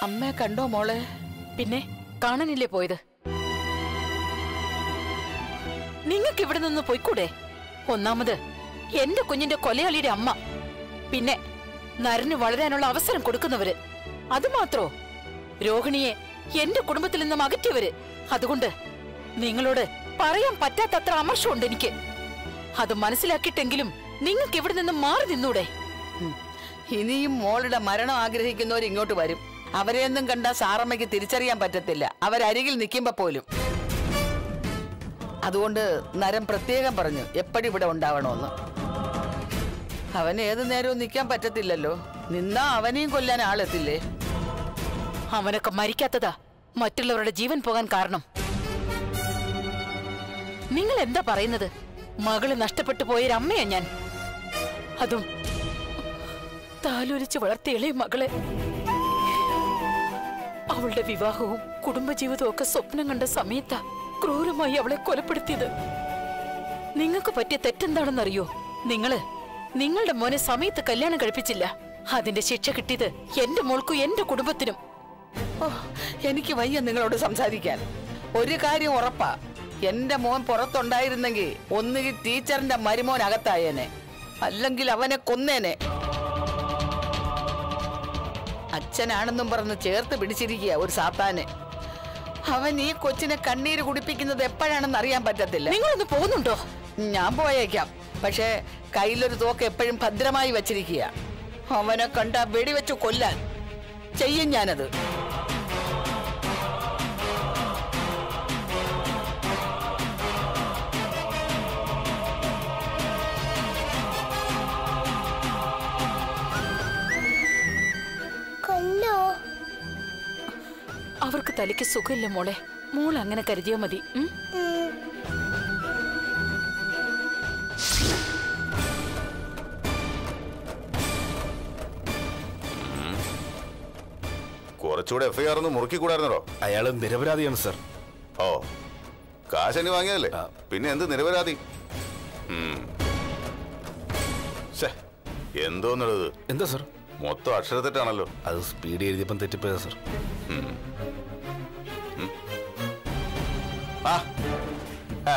അമ്മയെ കണ്ടോ മോളെ പിന്നെ കാണാനില്ലേ പോയത് നിങ്ങൾക്ക് ഇവിടെ നിന്ന് പോയിക്കൂടെ ഒന്നാമത് എന്റെ കുഞ്ഞിന്റെ കൊലയാളിയുടെ അമ്മ പിന്നെ നരന് വളരാനുള്ള അവസരം കൊടുക്കുന്നവര് അത് മാത്രോ രോഹിണിയെ എന്റെ കുടുംബത്തിൽ നിന്നും അകറ്റിയവര് അതുകൊണ്ട് നിങ്ങളോട് പറയാൻ പറ്റാത്തത്ര അമർഷമുണ്ട് എനിക്ക് അത് മനസ്സിലാക്കിയിട്ടെങ്കിലും നിങ്ങൾക്ക് ഇവിടെ നിന്ന് മാറി നിന്നൂടെ ഉം. ഇനിയും മോളുടെ മരണം ആഗ്രഹിക്കുന്നവർ ഇങ്ങോട്ട് വരും അവരെയൊന്നും കണ്ട സാറമ്മയ്ക്ക് തിരിച്ചറിയാൻ പറ്റത്തില്ല അവരരികിൽ നിൽക്കുമ്പോ പോലും അതുകൊണ്ട് നരം പ്രത്യേകം പറഞ്ഞു എപ്പോഴും ഇവിടെ ഉണ്ടാവണമെന്ന് അവന് ഏത് നേരവും നിൽക്കാൻ പറ്റത്തില്ലല്ലോ നിന്നാ അവനെയും കൊല്ലാൻ ആളെത്തില്ലേ അവനൊക്കെ മരിക്കാത്തതാ മറ്റുള്ളവരുടെ ജീവൻ പോകാൻ കാരണം നിങ്ങൾ എന്താ പറയുന്നത് മകള് നഷ്ടപ്പെട്ടു പോയൊരമ്മയാ ഞാൻ അതും താലോലിച്ച് വളർത്തിയ ഇളയ മകളെ അവളുടെ വിവാഹവും കുടുംബജീവിതവും ഒക്കെ സ്വപ്നം കണ്ട സമയത്താ ക്രൂരമായി അവളെ കൊലപ്പെടുത്തിയത് നിങ്ങൾക്ക് പറ്റിയ തെറ്റെന്താണെന്നറിയോ നിങ്ങള് നിങ്ങളുടെ മോനെ സമയത്ത് കല്യാണം കഴിപ്പിച്ചില്ല അതിന്റെ ശിക്ഷ കിട്ടിയത് എന്റെ മോൾക്കും എന്റെ കുടുംബത്തിനും ഓ എനിക്ക് വയ്യ നിങ്ങളോട് സംസാരിക്കാൻ ഒരു കാര്യം ഉറപ്പാ എന്റെ മോൻ പുറത്തുണ്ടായിരുന്നെങ്കിൽ ഒന്നുകിൽ ടീച്ചറിന്റെ മരുമോൻ അകത്തായേനെ അല്ലെങ്കിൽ അവനെ കൊന്നേനെ അച്ഛനാണെന്നും പറഞ്ഞ് ചേർത്ത് പിടിച്ചിരിക്കുക ഒരു സാത്താനെ അവൻ ഈ കൊച്ചിനെ കണ്ണീര് കുടിപ്പിക്കുന്നത് എപ്പോഴാണെന്ന് അറിയാൻ പറ്റത്തില്ല നിങ്ങളൊന്ന് പോകുന്നുണ്ടോ ഞാൻ പോയേക്കാം പക്ഷേ കയ്യിലൊരു തോക്ക് എപ്പോഴും ഭദ്രമായി വച്ചിരിക്കുക അവനെ കണ്ട വെടിവെച്ച് കൊല്ലാൻ ചെയ്യും ഞാനത് കൊല്ലോ അവർക്ക് തലയ്ക്ക് സുഖമില്ല മോളെ മോൾ അങ്ങനെ കരുതിയാ മതി ഉം? കുറച്ചുകൂടെ എഫ്ഐആർ ഒന്ന് മുറുക്കി കൂടായിരുന്നോ അയാൾ നിരപരാധിയാണ് സർ ഓ കാശനി വാങ്ങിയതല്ലേ പിന്നെ എന്ത് നിരപരാധി ഉം. ശ്ശെ, എന്തോന്നുള്ളത് എന്താ സർ മൊത്തം അക്ഷരത്തെറ്റാണല്ലോ അത് സ്പീഡ് എഴുതിയപ്പം തെറ്റിപ്പോയതാ സർ ആ ആ.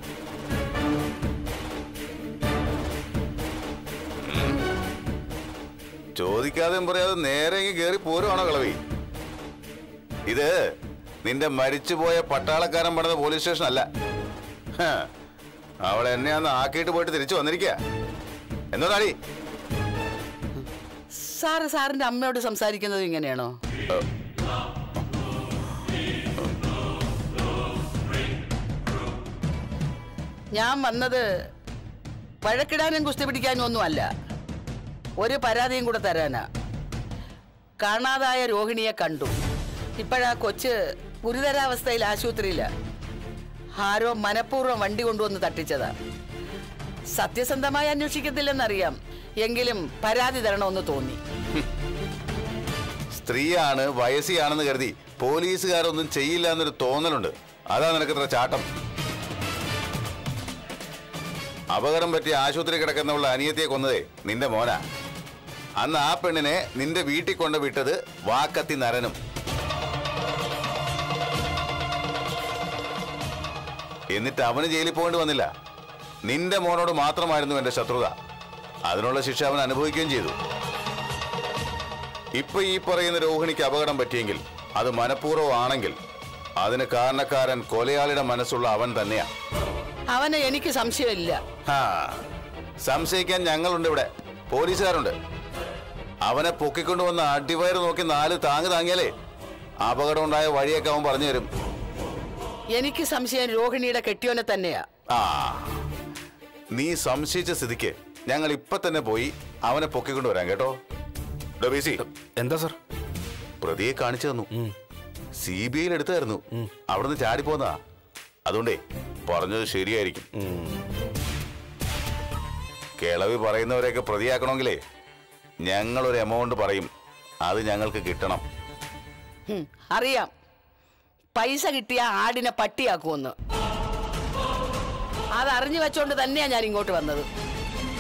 ഉം. ചോദിക്കാതെയും പറയാതെ നേരെ ഇങ്ങ് കേറി പോരുവാണോ കളവി ഇത് നിന്റെ മരിച്ചുപോയ പട്ടാളക്കാരൻ പണിത പോലീസ് സ്റ്റേഷൻ അല്ല ഹ. അവൾ എന്നെ അന്ന് ആക്കിയിട്ട് പോയിട്ട് തിരിച്ചു വന്നിരിക്കുക എന്നോടാടി സാറ് സാറിന്റെ അമ്മയോട് സംസാരിക്കുന്നത് ഇങ്ങനെയാണോ ഞാൻ വന്നത് വഴക്കിടാനും കുസ്തി പിടിക്കാനും ഒന്നുമല്ല ഒരു പരാതിയും കൂടെ തരാനാ കാണാതായ രോഹിണിയെ കണ്ടു ഇപ്പോഴാ കൊച്ച് ഗുരുതരാവസ്ഥയിൽ ആശുപത്രിയില ആരോ മനഃപൂർവ്വം വണ്ടി കൊണ്ടുവന്ന് തട്ടിച്ചതാ സത്യസന്ധമായി അന്വേഷിക്കത്തില്ലെന്നറിയാം എങ്കിലും പരാതി തരണമെന്ന് തോന്നി സ്ത്രീയാണ് വയസ്സിയാണെന്ന് കരുതി പോലീസുകാരൊന്നും ചെയ്യില്ല എന്നൊരു തോന്നലുണ്ട് അതാ നിനക്കത്ര ചാട്ടം അപകടം പറ്റി ആശുപത്രി കിടക്കുന്നവളുടെ അനിയത്തിയെ കൊന്നതേ നിന്റെ മോനാ അന്ന് ആ പെണ്ണിനെ നിന്റെ വീട്ടിൽ കൊണ്ട് വിട്ടത് വാക്കത്തി നരനും എന്നിട്ട് അവന് ജയിലിൽ പോകേണ്ടി വന്നില്ല നിന്റെ മോനോട് മാത്രമായിരുന്നു എന്റെ ശത്രുത അതിനുള്ള ശിക്ഷ അവൻ അനുഭവിക്കുകയും ചെയ്തു ഇപ്പൊ ഈ പറയുന്ന രോഹിണിക്ക് അപകടം പറ്റിയെങ്കിൽ അത് മനഃപൂർവ്വമാണെങ്കിൽ അതിന് കാരണക്കാരൻ കൊലയാളിയുടെ മനസ്സുള്ള അവൻ തന്നെയാ അവനെ എനിക്ക് സംശയമില്ല ഹാ, സംശയിക്കാൻ ഞങ്ങളുണ്ട് ഇവിടെ പോലീസുകാരുണ്ട് അവനെ പൊക്കിക്കൊണ്ടുവന്ന അടിവയറ് നോക്കി നാല് താങ്ങ് താങ്ങിയാലേ അപകടം ഉണ്ടായ വഴിയൊക്കെ അവൻ പറഞ്ഞു തരും എനിക്ക് സംശയം രോഹിണിയുടെ കെട്ടിയോനെ തന്നെയാ ആ നീ സംശയിച്ച സ്ഥിതിക്ക് ഞങ്ങൾ ഇപ്പൊ തന്നെ പോയി അവനെ പൊക്കിക്കൊണ്ടുവരാം കേട്ടോ ഡോ ബി സി എന്താ സർ പ്രതിയെ കാണിച്ചു തന്നു സി ബി ഐയിൽ എടുത്തായിരുന്നു അവിടുന്ന് ചാടിപ്പോന്നാ അതുകൊണ്ടേ പറഞ്ഞത് ശരിയായിരിക്കും കിളവി പറയുന്നവരെയൊക്കെ പ്രതിയാക്കണമെങ്കിലേ ഞങ്ങളൊരു എമൗണ്ട് പറയും അത് ഞങ്ങൾക്ക് കിട്ടണം ഹും, അറിയാം പൈസ കിട്ടിയ ആടിനെ പട്ടിയാക്കുമെന്ന് അതറിഞ്ഞു വെച്ചോണ്ട് തന്നെയാ ഞാൻ ഇങ്ങോട്ട് വന്നത്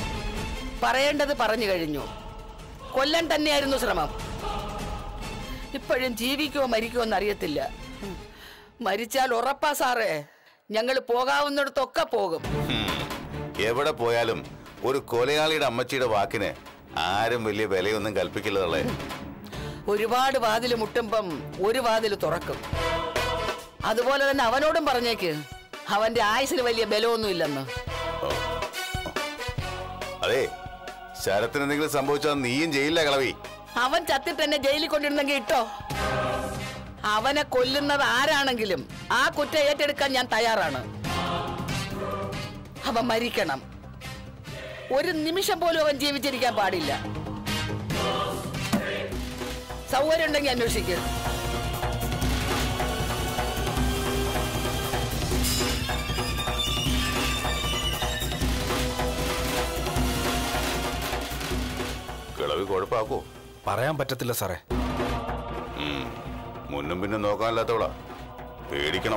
പറയേണ്ടത് പറഞ്ഞു കഴിഞ്ഞു കൊല്ലൻ തന്നെയായിരുന്നു ശ്രമം ഇപ്പോഴും ജീവിക്കുമോ മരിക്കുമോ എന്നറിയത്തില്ല ഉം. മരിച്ചാൽ ഉറപ്പാ സാറേ ഞങ്ങൾ പോകാവുന്നിടത്തൊക്കെ പോകും ഹും. എവിടെ പോയാലും ഒരു കൊലയാളിയുടെ അമ്മച്ചിയുടെ വാക്കിന് ആരും വലിയ വിലയൊന്നും കൽപ്പിക്കില്ലതള്ളേ ഒരുപാട് വാതിൽ മുട്ടുമ്പം ഒരു വാതിൽ തുറക്കും അതുപോലെ തന്നെ അവനോടും പറഞ്ഞേക്ക് അവന്റെ ആയുസിന് വലിയ ബലമൊന്നും ഇല്ലെന്ന് അതെ ശരത്തിന് എന്തെങ്കിലും സംഭവിച്ചാൽ നീയും ജയിലില്ല കളവി അവൻ ചത്തിട്ട് എന്നെ ജയിലിൽ കൊണ്ടിരുന്നെങ്കിൽ ഇട്ടോ അവനെ കൊല്ലുന്നത് ആരാണെങ്കിലും ആ കുറ്റം ഏറ്റെടുക്കാൻ ഞാൻ തയ്യാറാണ് അവൻ മരിക്കണം ഒരു നിമിഷം പോലും അവൻ ജീവിച്ചിരിക്കാൻ പാടില്ല സൗകര്യം ഉണ്ടെങ്കിൽ അന്വേഷിക്കുക കിളവി കുഴപ്പാക്കോ പറയാൻ പറ്റത്തില്ല സാറേ മുന്നും പിന്നും നോക്കാനില്ലാത്തവളാ പേടിക്കണം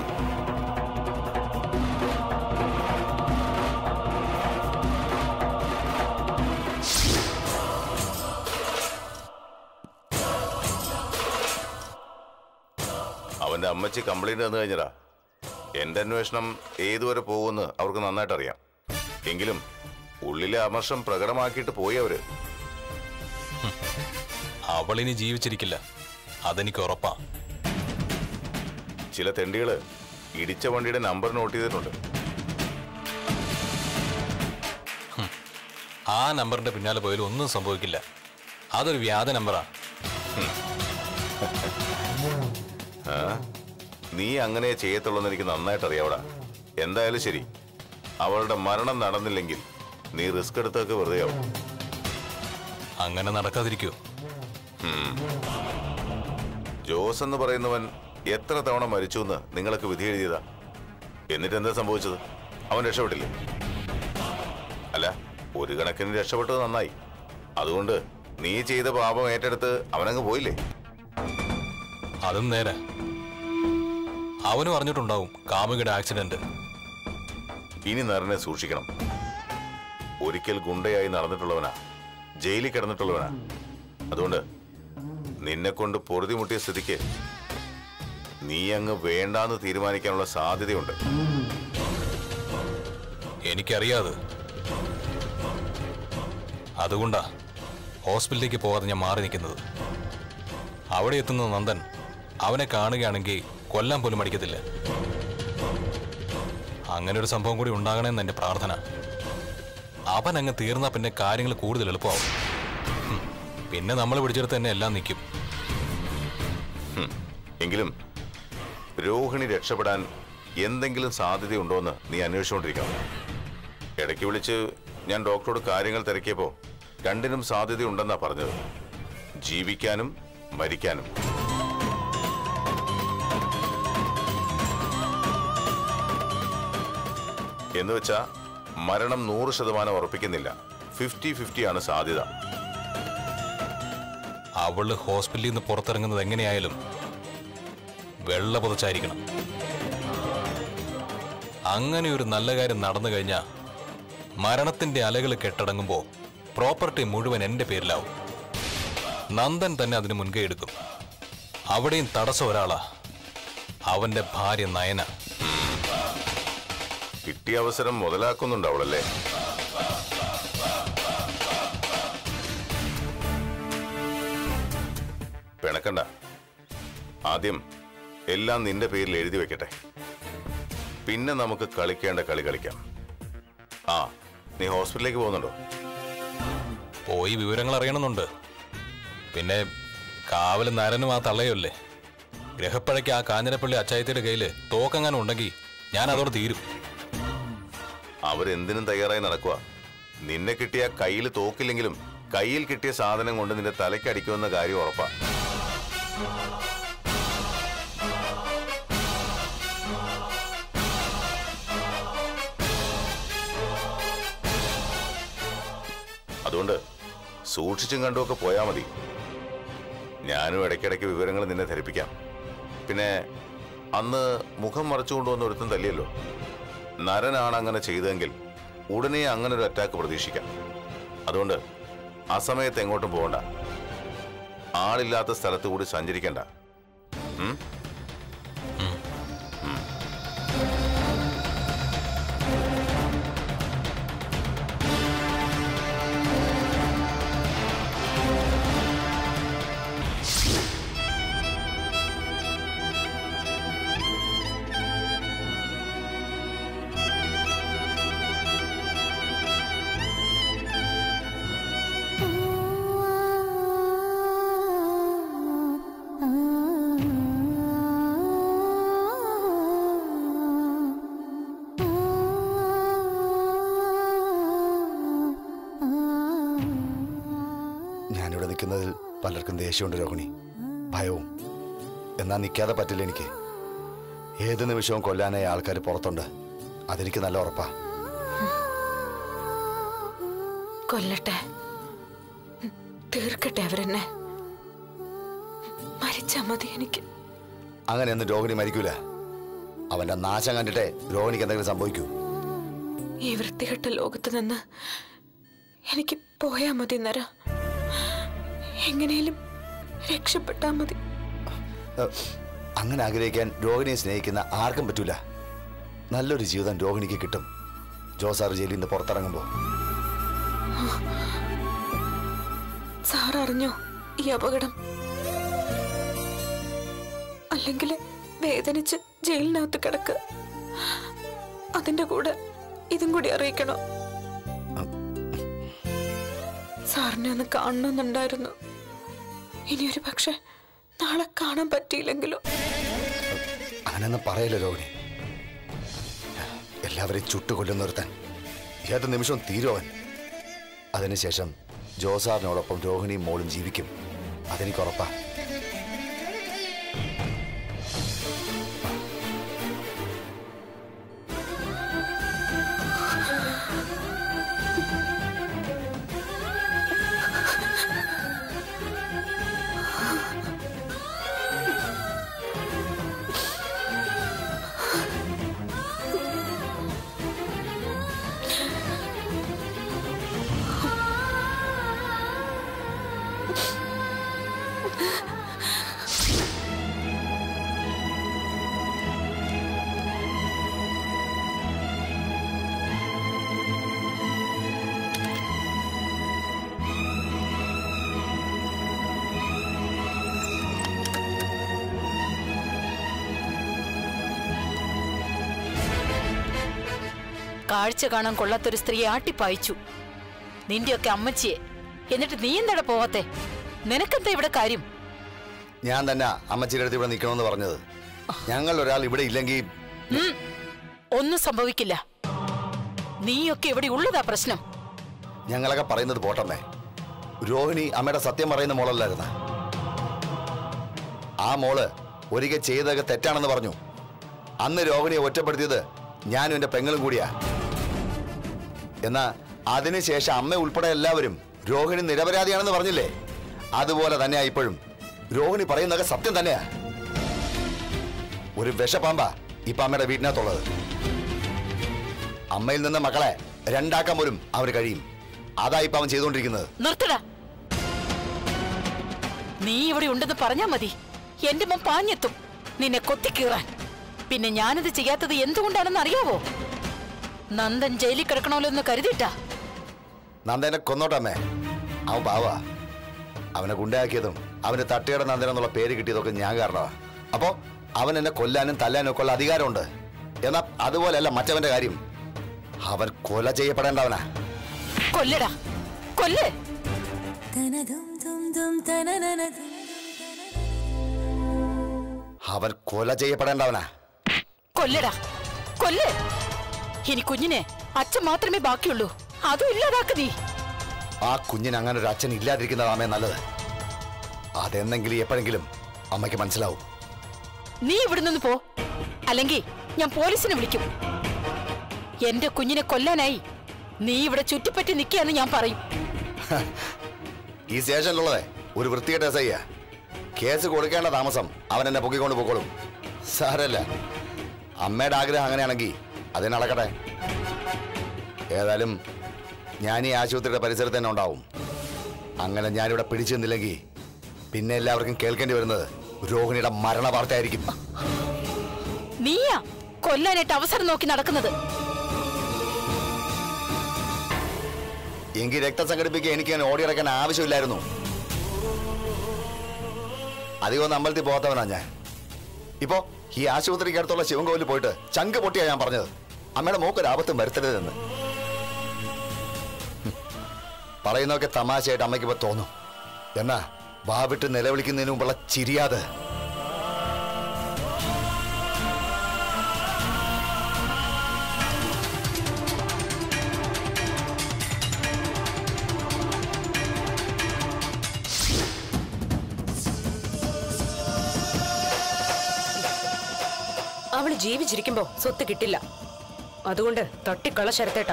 അവന്റെ അമ്മച്ചി കംപ്ലൈന്റ് തന്നു കഴിഞ്ഞടാ എന്റെ അന്വേഷണം ഏതുവരെ പോകുമെന്ന് അവർക്ക് നന്നായിട്ട് അറിയാം എങ്കിലും ഉള്ളിലെ അമർഷം പ്രകടമാക്കിയിട്ട് പോയി അവര് അവളിനി ജീവിച്ചിരിക്കില്ല അതെനിക്ക് ഉറപ്പാ ചില തെണ്ടികള് ഇടിച്ച വണ്ടിയുടെ നമ്പർ നോട്ട് ചെയ്തിട്ടുണ്ട് ആ നമ്പറിന്റെ പിന്നാലെ പോയാലും ഒന്നും സംഭവിക്കില്ല അതൊരു വ്യാജ നമ്പറാ നീ അങ്ങനെ ചെയ്യത്തുള്ളൂന്ന് എനിക്ക് നന്നായിട്ട് അറിയാവടാ എന്തായാലും ശരി അവളുടെ മരണം നടന്നില്ലെങ്കിൽ നീ റിസ്ക് എടുത്തൊക്കെ വെറുതെ ആവും അങ്ങനെ നടക്കാതിരിക്കൂ ജോസ് എന്ന് പറയുന്നവൻ എത്ര തവണ മരിച്ചു എന്ന് നിങ്ങൾക്ക് വിധി എഴുതിയതാ എന്നിട്ട് എന്താ സംഭവിച്ചത് അവൻ രക്ഷപ്പെട്ടില്ലേ അല്ല ഒരു കണക്കിന് രക്ഷപ്പെട്ടത് നന്നായി അതുകൊണ്ട് നീ ചെയ്ത പാപം ഏറ്റെടുത്ത് അവനങ്ങ് പോയില്ലേ അതും നേരെ അവനും അറിഞ്ഞിട്ടുണ്ടാവും കാമുകിയുടെ ആക്സിഡന്റ് ഇനി നരനെ സൂക്ഷിക്കണം ഒരിക്കൽ ഗുണ്ടയായി നടന്നിട്ടുള്ളവനാ ജയിലിൽ കിടന്നിട്ടുള്ളവനാ അതുകൊണ്ട് നിന്നെ കൊണ്ട് പൊറുതിമുട്ടിയ സ്ഥിതിക്ക് നീ അങ്ങ് വേണ്ടാന്ന് തീരുമാനിക്കാനുള്ള സാധ്യതയുണ്ട് എനിക്കറിയാതെ അതുകൊണ്ടാ ഹോസ്പിറ്റലിലേക്ക് പോകാതെ ഞാൻ മാറി നിൽക്കുന്നത് അവിടെ എത്തുന്ന നന്ദൻ അവനെ കാണുകയാണെങ്കിൽ കൊല്ലാൻ പോലും മടിക്കത്തില്ല അങ്ങനെ ഒരു സംഭവം കൂടി ഉണ്ടാകണമെന്ന് എൻ്റെ പ്രാർത്ഥന അവൻ അങ്ങ് തീർന്നാൽ പിന്നെ കാര്യങ്ങൾ കൂടുതൽ എളുപ്പമാവും ഹും. പിന്നെ നമ്മൾ പിടിച്ചെടുത്ത് തന്നെ എല്ലാം നിൽക്കും എങ്കിലും രോഹിണി രക്ഷപ്പെടാൻ എന്തെങ്കിലും സാധ്യതയുണ്ടോന്ന് നീ അന്വേഷിച്ചുകൊണ്ടിരിക്കണം ഇടയ്ക്ക് വിളിച്ച് ഞാൻ ഡോക്ടറോട് കാര്യങ്ങൾ തിരക്കിയപ്പോൾ രണ്ടിനും സാധ്യതയുണ്ടെന്നാ പറഞ്ഞത് ജീവിക്കാനും മരിക്കാനും എന്ന് വെച്ചാ മരണം നൂറ് ശതമാനം ഉറപ്പിക്കുന്നില്ല ഫിഫ്റ്റി ഫിഫ്റ്റിയാണ് സാധ്യത അവള് ഹോസ്പിറ്റലിൽ നിന്ന് പുറത്തിറങ്ങുന്നത് എങ്ങനെയായാലും വെള്ള പുതച്ചായിരിക്കണം അങ്ങനെ ഒരു നല്ല കാര്യം നടന്നു കഴിഞ്ഞാൽ മരണത്തിന്റെ അലകൾ കെട്ടടങ്ങുമ്പോൾ പ്രോപ്പർട്ടി മുഴുവൻ എന്റെ പേരിലാവും നന്ദൻ തന്നെ അതിന് മുൻകൈ എടുക്കും അവിടെയും തടസ്സം ഒരാളാ അവന്റെ ഭാര്യ നയന കിട്ടിയ അവസരം മുതലാക്കുന്നുണ്ട് അവളല്ലേ പിണക്കണ്ട ആദ്യം എല്ലാം നിന്റെ പേരിൽ എഴുതി വെക്കട്ടെ പിന്നെ നമുക്ക് കളിക്കേണ്ട കളി കളിക്കാം ആ നീ ഹോസ്പിറ്റലിലേക്ക് പോകുന്നുണ്ടോ പോയി വിവരങ്ങൾ അറിയണമെന്നുണ്ട് പിന്നെ കാവല് നരനും ആ തള്ളയല്ലേ ഗ്രഹപ്പഴയ്ക്ക് ആ കാഞ്ഞിരപ്പള്ളി അച്ചായത്തിയുടെ കയ്യില് തോക്കെങ്ങാനും ഉണ്ടെങ്കിൽ ഞാൻ അതോടെ തീരും അവരെന്തിനും തയ്യാറായി നടക്കുക നിന്നെ കിട്ടിയ കയ്യിൽ തോക്കില്ലെങ്കിലും കയ്യിൽ കിട്ടിയ സാധനം കൊണ്ട് നിന്റെ തലയ്ക്കടിക്കുമെന്ന കാര്യം ഉറപ്പാ അതുകൊണ്ട് സൂക്ഷിച്ചും കണ്ടുമൊക്കെ പോയാൽ മതി ഞാനും ഇടയ്ക്കിടയ്ക്ക് വിവരങ്ങൾ നിന്നെ ധരിപ്പിക്കാം പിന്നെ അന്ന് മുഖം മറച്ചുകൊണ്ടുവന്ന ഒരുത്തൻ തല്ലിയല്ലോ നരനാണ് അങ്ങനെ ചെയ്തതെങ്കിൽ ഉടനെ അങ്ങനെ ഒരു അറ്റാക്ക് പ്രതീക്ഷിക്കാം അതുകൊണ്ട് ആ സമയത്ത് എങ്ങോട്ടും പോകണ്ട ആളില്ലാത്ത സ്ഥലത്ത് കൂടി സഞ്ചരിക്കണ്ട ഉം? ഞാനിവിടെ നിൽക്കുന്നതിൽ പലർക്കും ദേഷ്യമുണ്ട് രോഹിണി ഭയവും എന്നാൽ നിൽക്കാതെ പറ്റില്ല എനിക്ക് ഏത് നിമിഷവും കൊല്ലാനായി ആൾക്കാർ പുറത്തുണ്ട് അതെനിക്ക് നല്ല ഉറപ്പാ കൊല്ലട്ടെ ഉം, തീർക്കട്ടെ അവരെന്നെ മരിച്ചാ മതി എനിക്ക് അങ്ങനെയൊന്നും രോഹിണി മരിക്കൂല അവന്റെ നാശം കണ്ടിട്ടേ രോഹിണിക്ക് എന്തെങ്കിലും സംഭവിക്കൂ ഈ വൃത്തികെട്ട ലോകത്ത് നിന്ന് എനിക്ക് പോയാ മതി നര എങ്ങനെയും രക്ഷപ്പെട്ടാ മതി ഏഹ്, അങ്ങനെ ആഗ്രഹിക്കാൻ രോഹിണിയെ സ്നേഹിക്കുന്ന ആർക്കും പറ്റൂല നല്ലൊരു ജീവിതം രോഹിണിക്ക് കിട്ടും ജോസാർ ജയിലിൽ നിന്ന് പുറത്തിറങ്ങുമ്പോൾ സാർ അറിഞ്ഞോ ഈ അപകടം അല്ലെങ്കിൽ വേദനിച്ച് ജയിലിനകത്ത് കിടക്കുക അതിന്റെ കൂടെ ഇതും കൂടി അറിയിക്കണോ സാറിനെ ഒന്ന് കാണണമെന്നുണ്ടായിരുന്നു ഇനി ഒരു പക്ഷെ നാളെ കാണാൻ പറ്റിയില്ലെങ്കിലോ അങ്ങനെയൊന്നും പറയല്ലോ രോഹിണി എല്ലാവരെയും ചുട്ടുകൊല്ലുന്ന ഒരുത്തൻ ഏത് നിമിഷവും തീരുവൻ അതിനുശേഷം ജോസാറിനോടൊപ്പം രോഹിണിയും മോളും ജീവിക്കും അതെനിക്ക് ഉറപ്പാ കാഴ്ച കാണാൻ കൊള്ളാത്തൊരു സ്ത്രീയെ ആട്ടിപ്പായിച്ചു നിന്റെയൊക്കെ അമ്മച്ചിയെ എന്നിട്ട് നീ എന്താടാ പോവാത്തെ നിനക്കെന്താ ഇവിടെ കാര്യം ഞാൻ തന്നെ അമ്മച്ചിയുടെ അടുത്ത് ഇവിടെ നിൽക്കണമെന്ന് പറഞ്ഞത് ഞങ്ങൾ ഒരാൾ ഇവിടെ ഇല്ലെങ്കിൽ ഉം. ഒന്നും സംഭവിക്കില്ല നീയൊക്കെ ഇവിടെ ഉള്ളതാ പ്രശ്നം ഞങ്ങളൊക്കെ പറയുന്നത് പോട്ടമ്മേ രോഹിണി അമ്മയുടെ സത്യം പറയുന്ന മോളല്ലായിരുന്ന ആ മോള് ഒരിക്കൽ ചെയ്തതൊക്കെ തെറ്റാണെന്ന് പറഞ്ഞു അന്ന് രോഹിണിയെ ഒറ്റപ്പെടുത്തിയത് ഞാനും എന്റെ പെങ്ങളും കൂടിയാ എന്നാ അതിനുശേഷം അമ്മ ഉൾപ്പെടെ എല്ലാവരും രോഹിണി നിരപരാധിയാണെന്ന് പറഞ്ഞില്ലേ അതുപോലെ തന്നെയാ ഇപ്പോഴും രോഹിണി പറയുന്നതൊക്കെ സത്യം തന്നെയാ ഒരു വിഷപ്പാമ്പ ഇപ്പൊ അമ്മയുടെ വീട്ടിനകത്തുള്ളത് അമ്മയിൽ നിന്ന് മക്കളെ രണ്ടാക്കാൻ പോലും അവർ കഴിയും അതാ ഇപ്പൊ അവൻ ചെയ്തുകൊണ്ടിരിക്കുന്നത് നിർത്തടാ നീ ഇവിടെ ഉണ്ടെന്ന് പറഞ്ഞാ മതി എന്റെ മോൻ പാഞ്ഞെത്തും നിന്നെ കൊത്തിക്കീറാൻ പിന്നെ ഞാനിത് ചെയ്യാത്തത് എന്തുകൊണ്ടാണെന്ന് അറിയാവോ നന്ദൻ ജയിലിൽ കിടക്കണമല്ലോ എന്ന് കരുതിയിട്ടാ നന്ദനെ കൊന്നോട്ടമ്മേ അവൻ പാവാ അവനെ ഗുണ്ടാക്കിയതും അവന് തട്ടുകട നന്ദൻ എന്നുള്ള പേര് കിട്ടിയതൊക്കെ ഞാൻ കാരണമാ അപ്പോ അവൻ എന്നെ കൊല്ലാനും തല്ലാനും ഒക്കെ ഉള്ള അധികാരമുണ്ട് എന്നാ അതുപോലെയല്ല മറ്റവന്റെ കാര്യം അവൻ കൊല ചെയ്യപ്പെടേണ്ടവനാ കൊല്ലടാ കൊല്ല് അവൻ കൊല ചെയ്യപ്പെടേണ്ടവനാ കൊല്ലടാ കൊല്ല് ഇനി കുഞ്ഞിനെ അച്ഛൻ മാത്രമേ ബാക്കിയുള്ളൂ അതും ഇല്ലാതാക്ക് നീ ആ കുഞ്ഞിന് അങ്ങനെ ഒരു അച്ഛൻ ഇല്ലാതിരിക്കുന്നതാമേ നല്ലത് അതെന്നെങ്കിലും എപ്പോഴെങ്കിലും അമ്മയ്ക്ക് മനസ്സിലാവും നീ ഇവിടെ നിന്ന് പോ അല്ലെങ്കിൽ ഞാൻ പോലീസിനെ വിളിക്കും എന്റെ കുഞ്ഞിനെ കൊല്ലാനായി നീ ഇവിടെ ചുറ്റിപ്പറ്റി നിൽക്കുകയെന്ന് ഞാൻ പറയും ഈ സ്റ്റേഷനിലുള്ളതേ ഒരു വൃത്തികെട്ട എസ് ഐയാ കേസ് കൊടുക്കേണ്ട താമസം അവൻ എന്നെ പൊക്കിക്കൊണ്ട് പോക്കോളും സാരല്ല അമ്മയുടെ ആഗ്രഹം അങ്ങനെയാണെങ്കിൽ അതിന് നടക്കട്ടെ ഏതായാലും ഞാൻ ഈ ആശുപത്രിയുടെ പരിസരത്ത് തന്നെ ഉണ്ടാവും അങ്ങനെ ഞാനിവിടെ പിടിച്ചു നിന്നില്ലെങ്കിൽ പിന്നെ എല്ലാവർക്കും കേൾക്കേണ്ടി വരുന്നത് രോഹിണിയുടെ മരണ വാർത്തയായിരിക്കും നീയാ കൊല്ലാനായിട്ട് അവസരം നോക്കി നടക്കുന്നത് എങ്കിൽ രക്തം സംഘടിപ്പിക്കാൻ എനിക്ക് അങ്ങനെ ഓടിയിറക്കാൻ ആവശ്യമില്ലായിരുന്നു അധികം അമ്പലത്തിൽ പോകാത്തവനാ ഞാൻ ഇപ്പോ ഈ ആശുപത്രിക്ക് അടുത്തുള്ള ശിവൻകോവിലിൽ പോയിട്ട് ചങ്ക് പൊട്ടിയാ ഞാൻ പറഞ്ഞത് അമ്മയുടെ മോക്കൊരു ആപത്തും വരുത്തരുതെന്ന് ഹും. പറയുന്നതൊക്കെ തമാശയായിട്ട് അമ്മയ്ക്ക് ഇപ്പൊ തോന്നും എന്നാ വാ വിട്ട് നിലവിളിക്കുന്നതിന് മുമ്പുള്ള ചിരിയാതെ അവള് ജീവിച്ചിരിക്കുമ്പോ സ്വത്ത് കിട്ടില്ല അതുകൊണ്ട് തട്ടിക്കള ശരത്തേട്ടാ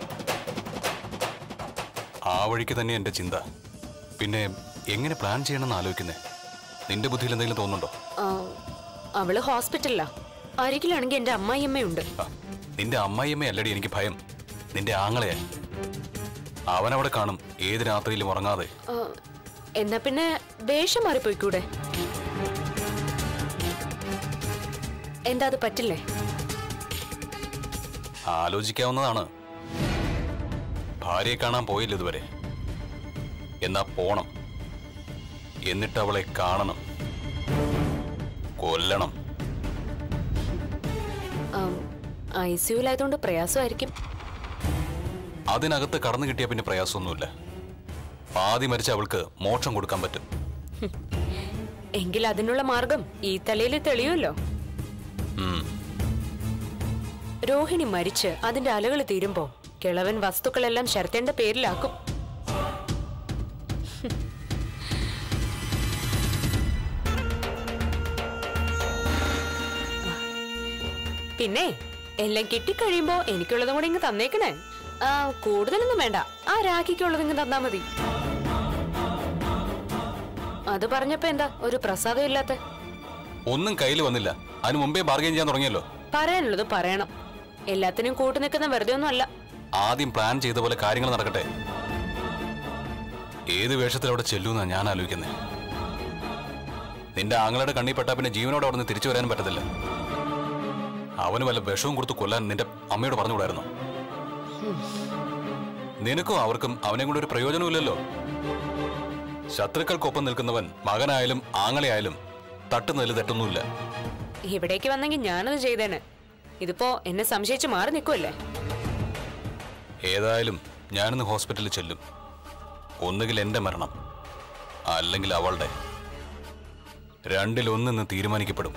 ആ വഴിക്ക് തന്നെ എൻ്റെ ചിന്ത പിന്നെ എങ്ങനെ പ്ലാൻ ചെയ്യണമെന്ന് ആലോചിക്കുന്നേ നിന്റെ ബുദ്ധിയിൽ എന്തെങ്കിലും തോന്നുന്നുണ്ടോ ആ, അവള് ഹോസ്പിറ്റലിലാ അരികിലാണെങ്കിൽ എന്റെ അമ്മായിയമ്മയുണ്ട് ആ, നിന്റെ അമ്മായിയമ്മ അല്ലടി എനിക്ക് ഭയം നിന്റെ ആങ്ങളെയാ അവനവിടെ കാണും ഏത് രാത്രിയിലും ഉറങ്ങാതെ ആ, എന്നാ പിന്നെ വേഷം മാറിപ്പോയിക്കൂടെ എന്താ അത് പറ്റില്ലേ ആലോചിക്കാവുന്നതാണ് ഭാര്യയെ കാണാൻ പോയില്ല ഇതുവരെ എന്നാ പോണം എന്നിട്ട് അവളെ കാണണം കൊല്ലണം ഐ സിയുലായതുകൊണ്ട് പ്രയാസമായിരിക്കും അതിനകത്ത് കടന്നു കിട്ടിയ പിന്നെ പ്രയാസമൊന്നുമില്ല പാതി മരിച്ച അവൾക്ക് മോക്ഷം കൊടുക്കാൻ പറ്റും എങ്കിൽ അതിനുള്ള മാർഗം ഈ തലയിൽ തെളിയുമല്ലോ ഉം. രോഹിണി മരിച്ച് അതിന്റെ അലകൾ തീരുമ്പോ കിളവൻ വസ്തുക്കളെല്ലാം ശരത്തേണ്ട പേരിലാക്കും പിന്നെ എല്ലാം കിട്ടിക്കഴിയുമ്പോ എനിക്കുള്ളതും കൂടെ ഇങ്ങ് തന്നേക്കണേ ആ കൂടുതലൊന്നും വേണ്ട ആ രാഖിക്കുള്ളത് ഇങ്ങ് തന്നാ മതി അത് പറഞ്ഞപ്പോ എന്താ ഒരു പ്രസാദം ഇല്ലാത്ത ഒന്നും കയ്യിൽ വന്നില്ല അതിന് മുമ്പേ ബാർഗെയിൻ ചെയ്യാൻ തുടങ്ങിയല്ലോ പറയാനുള്ളത് പറയണം എല്ലാത്തിനും കൂട്ടു നിൽക്കുന്ന വെറുതെ ഒന്നും അല്ല ആദ്യം പ്ലാൻ ചെയ്ത പോലെ കാര്യങ്ങൾ നടക്കട്ടെ ഏത് വേഷത്തിൽ അവിടെ ചെല്ലൂന്നാ ഞാൻ ആലോചിക്കുന്നത് നിന്റെ ആങ്ങളുടെ കണ്ണിൽ പെട്ടാ പിന്നെ ജീവനോടെ അവിടെ നിന്ന് തിരിച്ചു വരാനും പറ്റത്തില്ല അവന് വല്ല വിഷവും കൊടുത്ത് കൊല്ലാൻ നിന്റെ അമ്മയോട് പറഞ്ഞുകൂടായിരുന്നു നിനക്കും അവർക്കും അവനെ കൊണ്ട് ഒരു പ്രയോജനമില്ലല്ലോ ശത്രുക്കൾക്കൊപ്പം നിൽക്കുന്നവൻ മകനായാലും ആങ്ങളെയായാലും തട്ടുന്നതിൽ തെറ്റൊന്നുമില്ല ഇവിടേക്ക് വന്നെങ്കിൽ ഞാനത് ചെയ്തേനെ ഇതിപ്പോ എന്നെ സംശയിച്ച് മാറി നിൽക്കുമല്ലേ ഏതായാലും ഞാനിന്ന് ഹോസ്പിറ്റലിൽ ചെല്ലും ഒന്നുകിൽ എന്റെ മരണം അല്ലെങ്കിൽ അവളുടെ രണ്ടിലൊന്നിന്ന് തീരുമാനിക്കപ്പെടും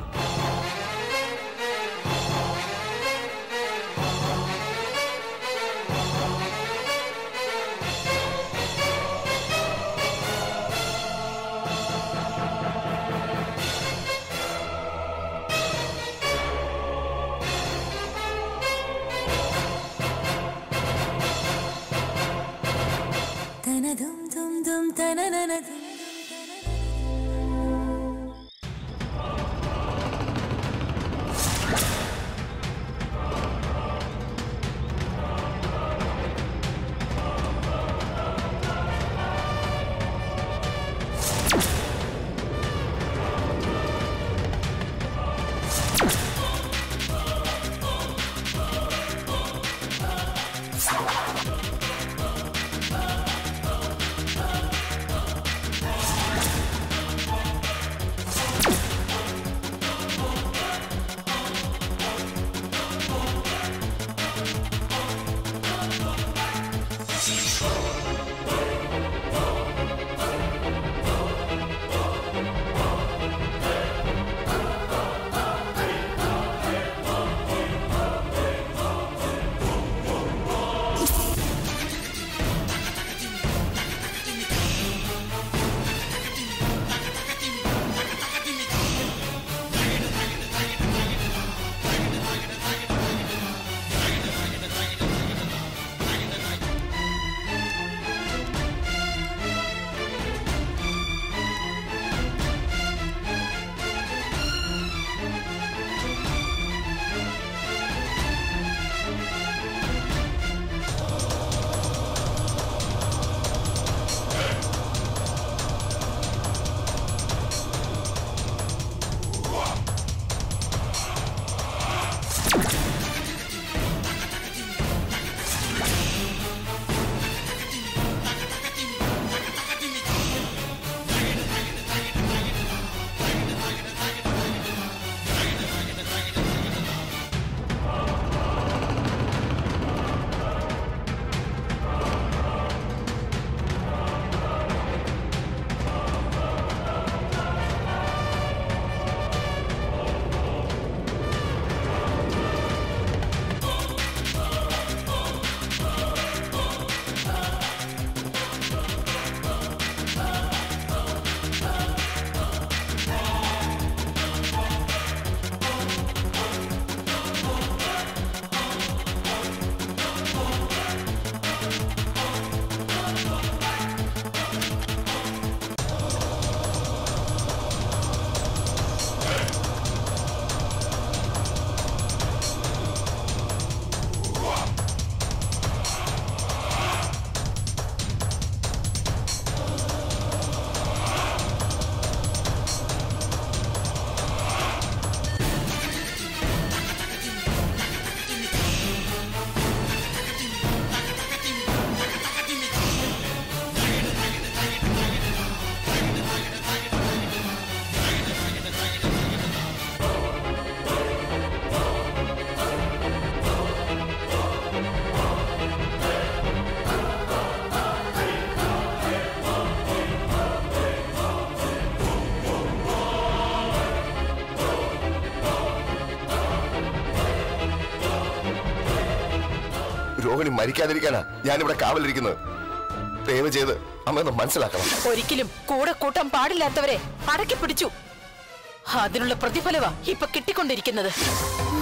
രോഹിണി മരിക്കാതിരിക്കാനാ ഞാനിവിടെ കാവലിരിക്കുന്നത് ദയവ് ചെയ്ത് അമ്മ ഒന്ന് മനസ്സിലാക്കണം ഒരിക്കലും കൂടെ കൂട്ടാൻ പാടില്ലാത്തവരെ അടക്കി പിടിച്ചു അതിനുള്ള പ്രതിഫലവാ ഇപ്പൊ കിട്ടിക്കൊണ്ടിരിക്കുന്നത്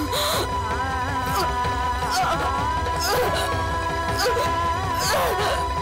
ആ